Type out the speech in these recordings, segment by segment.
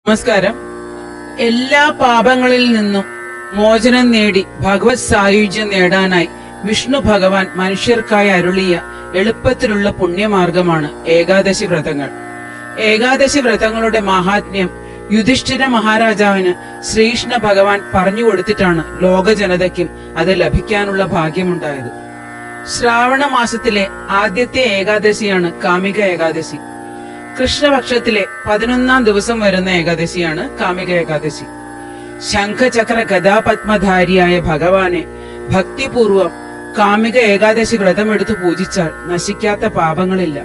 നമസ്കാരം എല്ലാ പാപങ്ങളിൽ നിന്നും മോചനം നേടി ഭഗവത് സായുജ്യം നേടാനായി വിഷ്ണു ഭഗവാൻ മനുഷ്യർക്കായി അരുളിയ എളുപ്പത്തിലുള്ള പുണ്യമാർഗമാണ് ഏകാദശി വ്രതങ്ങൾ ഏകാദശി വ്രതങ്ങളുടെ മാഹാത്മ്യം യുധിഷ്ഠിര മഹാരാജാവിന് ശ്രീകൃഷ്ണ ഭഗവാൻ പറഞ്ഞു കൊടുത്തിട്ടാണ് ലോക ജനതയ്ക്കും അത് ലഭിക്കാനുള്ള ഭാഗ്യമുണ്ടായത് ശ്രാവണ മാസത്തിലെ ആദ്യത്തെ ഏകാദശിയാണ് കാമിക ഏകാദശി കൃഷ്ണപക്ഷത്തിലെ പതിനൊന്നാം ദിവസം വരുന്ന ഏകാദശിയാണ് കാമിക ഏകാദശി ശംഖചക്ര ഗതാപത്മധാരിയായ ഭഗവാനെ ഭക്തിപൂർവം കാമിക ഏകാദശി വ്രതമെടുത്ത് പൂജിച്ചാൽ നശിക്കാത്ത പാപങ്ങളില്ല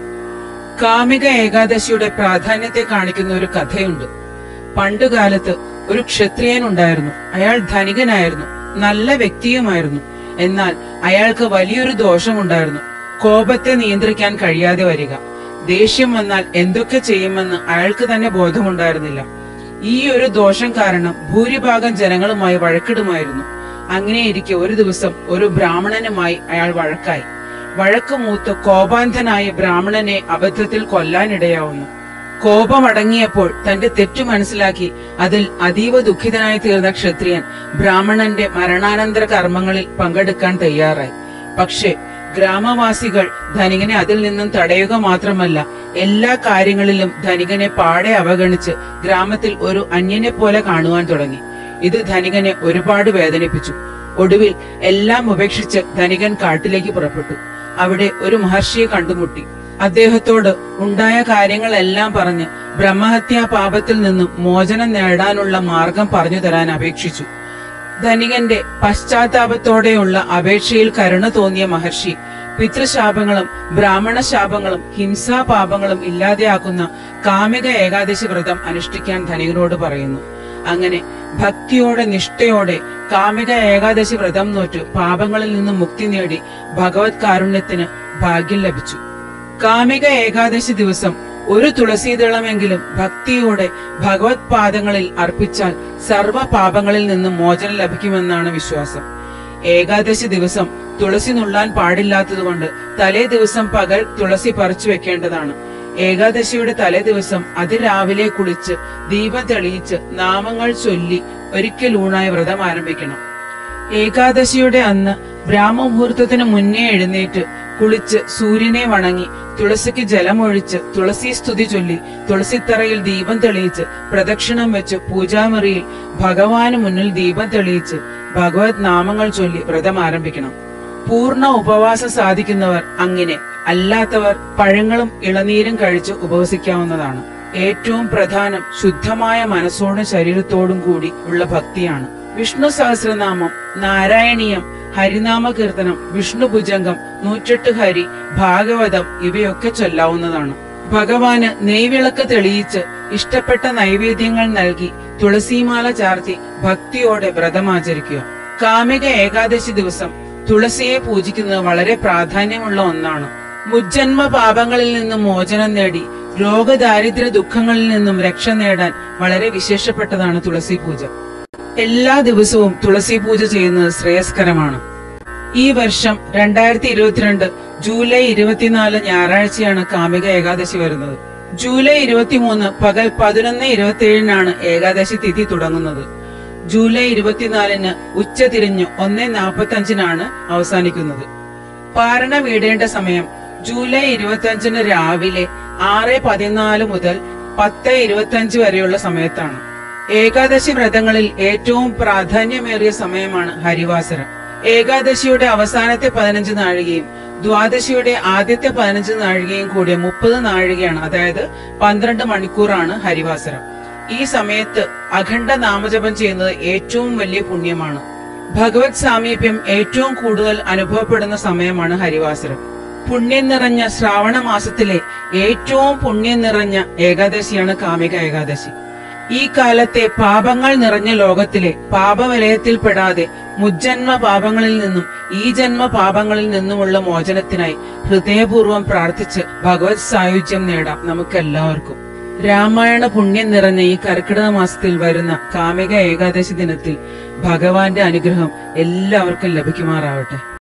കാമിക ഏകാദശിയുടെ പ്രാധാന്യത്തെ കാണിക്കുന്ന ഒരു കഥയുണ്ട് പണ്ടുകാലത്ത് ഒരു ക്ഷത്രിയൻ ഉണ്ടായിരുന്നു അയാൾ ധനികനായിരുന്നു നല്ല വ്യക്തിയുമായിരുന്നു എന്നാൽ അയാൾക്ക് വലിയൊരു ദോഷമുണ്ടായിരുന്നു കോപത്തെ നിയന്ത്രിക്കാൻ കഴിയാതെ വരിക ദേഷ്യം വന്നാൽ എന്തൊക്കെ ചെയ്യുമെന്ന് അയാൾക്ക് തന്നെ ബോധമുണ്ടായിരുന്നില്ല ഈ ഒരു ദോഷം കാരണം ഭൂരിഭാഗം ജനങ്ങളുമായി വഴക്കിടുമായിരുന്നു അങ്ങനെയിരിക്കെ ഒരു ദിവസം ഒരു ബ്രാഹ്മണനുമായി അയാൾ വഴക്കായി വഴക്ക് മൂത്ത് കോപാന്ധനായ ബ്രാഹ്മണനെ അബദ്ധത്തിൽ കൊല്ലാനിടയാവുന്നു കോപമടങ്ങിയപ്പോൾ തന്റെ തെറ്റു മനസ്സിലാക്കി അതിൽ അതീവ ദുഃഖിതനായി തീർന്ന ക്ഷത്രിയൻ ബ്രാഹ്മണന്റെ മരണാനന്തര കർമ്മങ്ങളിൽ പങ്കെടുക്കാൻ തയ്യാറായി പക്ഷേ ഗ്രാമവാസികൾ ധനികനെ അതിൽ നിന്നും തടയുക മാത്രമല്ല എല്ലാ കാര്യങ്ങളിലും ധനികനെ പാടെ അവഗണിച്ച് ഗ്രാമത്തിൽ ഒരു അന്യനെ പോലെ കാണുവാൻ തുടങ്ങി ഇത് ധനികനെ ഒരുപാട് വേദനിപ്പിച്ചു ഒടുവിൽ എല്ലാം ഉപേക്ഷിച്ച് ധനികൻ കാട്ടിലേക്ക് പുറപ്പെട്ടു അവിടെ ഒരു മഹർഷിയെ കണ്ടുമുട്ടി അദ്ദേഹത്തോട് ഉണ്ടായ കാര്യങ്ങളെല്ലാം പറഞ്ഞ് ബ്രഹ്മഹത്യാ പാപത്തിൽ നിന്നും മോചനം നേടാനുള്ള മാർഗം പറഞ്ഞു തരാൻ അപേക്ഷിച്ചു ധനികന്റെ പശ്ചാത്താപത്തോടെയുള്ള അപേക്ഷയിൽ കരുണ തോന്നിയ മഹർഷി പിതൃശാപങ്ങളും ബ്രാഹ്മണ ശാപങ്ങളും ഹിംസാപാപങ്ങളും ഇല്ലാതെയാക്കുന്ന കാമിക ഏകാദശി വ്രതം അനുഷ്ഠിക്കാൻ ധനികനോട് പറയുന്നു അങ്ങനെ ഭക്തിയോടെ നിഷ്ഠയോടെ കാമിക ഏകാദശി വ്രതം നോറ്റു പാപങ്ങളിൽ നിന്നും മുക്തി നേടി ഭഗവത് കാരുണ്യത്തിന് ഭാഗ്യം ലഭിച്ചു കാമിക ഏകാദശി ദിവസം ഒരു തുളസീദളമെങ്കിലും ഭക്തിയോടെ ഭഗവത് പാദങ്ങളിൽ അർപ്പിച്ചാൽ സർവ്വ പാപങ്ങളിൽ നിന്നും മോചനം ലഭിക്കുമെന്നാണ് വിശ്വാസം ഏകാദശി ദിവസം തുളസി നുള്ളാൻ പാടില്ലാത്തതുകൊണ്ട് തലേ ദിവസം പകൽ തുളസി പറിച്ചു വെക്കേണ്ടതാണ് ഏകാദശിയുടെ തലേ ദിവസം അതിരാവിലെ കുളിച്ച് ദീപം തെളിയിച്ച് നാമങ്ങൾ ചൊല്ലി ഒരിക്കൽ ഊണായി വ്രതം ആരംഭിക്കണം ഏകാദശിയുടെ അന്ന് ബ്രാഹ്മമുഹൂർത്തത്തിന് മുന്നേ എഴുന്നേറ്റ് കുളിച്ച് സൂര്യനെ വണങ്ങി തുളസിക്ക് ജലമൊഴിച്ച് തുളസി സ്തുതി ചൊല്ലി തുളസിത്തറയിൽ ദീപം തെളിയിച്ച് പ്രദക്ഷിണം വെച്ച് പൂജാമുറിയിൽ ഭഗവാന് മുന്നിൽ ദീപം തെളിയിച്ച് ഭഗവത് നാമങ്ങൾ ചൊല്ലി വ്രതം ആരംഭിക്കണം പൂർണ്ണ ഉപവാസം സാധിക്കുന്നവർ അങ്ങനെ അല്ലാത്തവർ പഴങ്ങളും ഇളനീരും കഴിച്ച് ഉപവസിക്കാവുന്നതാണ് ഏറ്റവും പ്രധാനം ശുദ്ധമായ മനസ്സോടും ശരീരത്തോടും കൂടി ഉള്ള ഭക്തിയാണ് വിഷ്ണു സഹസ്രനാമം നാരായണീയം ഹരിനാമ കീർത്തനം വിഷ്ണു ഭുജംഗം നൂറ്റെട്ട് ഹരി ഭാഗവതം ഇവയൊക്കെ ചൊല്ലാവുന്നതാണ് ഭഗവാന് നെയ്വിളക്ക് തെളിയിച്ച് ഇഷ്ടപ്പെട്ട നൈവേദ്യങ്ങൾ നൽകി തുളസിമാല ചാർത്തി ഭക്തിയോടെ വ്രതമാചരിക്കുക കാമിക ഏകാദശി ദിവസം തുളസിയെ പൂജിക്കുന്നത് വളരെ പ്രാധാന്യമുള്ള ഒന്നാണ് മുജ്ജന്മ പാപങ്ങളിൽ നിന്നും മോചനം നേടി രോഗദാരിദ്ര്യ ദുഃഖങ്ങളിൽ നിന്നും രക്ഷ നേടാൻ വളരെ വിശേഷപ്പെട്ടതാണ് തുളസി പൂജ എല്ലാ ദിവസവും തുളസി പൂജ ചെയ്യുന്നത് ശ്രേയസ്കരമാണ് ഈ വർഷം രണ്ടായിരത്തി ഇരുപത്തിരണ്ട് ജൂലൈ ഇരുപത്തിനാല് ഞായറാഴ്ചയാണ് കാമിക ഏകാദശി വരുന്നത് ജൂലൈ ഇരുപത്തിമൂന്ന് പകൽ പതിനൊന്ന് ഇരുപത്തി ഏഴിനാണ് ഏകാദശി തിഥി തുടങ്ങുന്നത് ജൂലൈ ഇരുപത്തിനാലിന് ഉച്ച തിരിഞ്ഞ് ഒന്ന് നാൽപ്പത്തി അഞ്ചിനാണ് അവസാനിക്കുന്നത് പാരണ വീടേണ്ട സമയം ജൂലൈ ഇരുപത്തി അഞ്ചിന് രാവിലെ ആറ് പതിനാല് മുതൽ പത്ത് ഇരുപത്തി അഞ്ച് വരെയുള്ള സമയത്താണ് ഏകാദശി വ്രതങ്ങളിൽ ഏറ്റവും പ്രാധാന്യമേറിയ സമയമാണ് ഹരിവാസരം ഏകാദശിയുടെ അവസാനത്തെ പതിനഞ്ച് നാഴികയും ദ്വാദശിയുടെ ആദ്യത്തെ പതിനഞ്ച് നാഴികയും കൂടിയ മുപ്പത് നാഴികയാണ് അതായത് പന്ത്രണ്ട് മണിക്കൂറാണ് ഹരിവാസരം ഈ സമയത്ത് അഖണ്ഡ നാമജപം ചെയ്യുന്നത് ഏറ്റവും വലിയ പുണ്യമാണ് ഭഗവത് സാമീപ്യം ഏറ്റവും കൂടുതൽ അനുഭവപ്പെടുന്ന സമയമാണ് ഹരിവാസരം പുണ്യം നിറഞ്ഞ ശ്രാവണ മാസത്തിലെ ഏറ്റവും പുണ്യം നിറഞ്ഞ ഏകാദശിയാണ് കാമിക ഏകാദശി ഈ കാലത്തെ പാപങ്ങൾ നിറഞ്ഞ ലോകത്തിലെ പാപവലയത്തിൽപ്പെടാതെ മുജ്ജന്മ പാപങ്ങളിൽ നിന്നും ഈ ജന്മ പാപങ്ങളിൽ നിന്നുമുള്ള മോചനത്തിനായി ഹൃദയപൂർവ്വം പ്രാർത്ഥിച്ച് ഭഗവത് സായുജ്യം നേടാം നമുക്കെല്ലാവർക്കും രാമായണ പുണ്യം നിറഞ്ഞ ഈ കർക്കിടക മാസത്തിൽ വരുന്ന കാമിക ഏകാദശി ദിനത്തിൽ ഭഗവാന്റെ അനുഗ്രഹം എല്ലാവർക്കും ലഭിക്കുമാറാവട്ടെ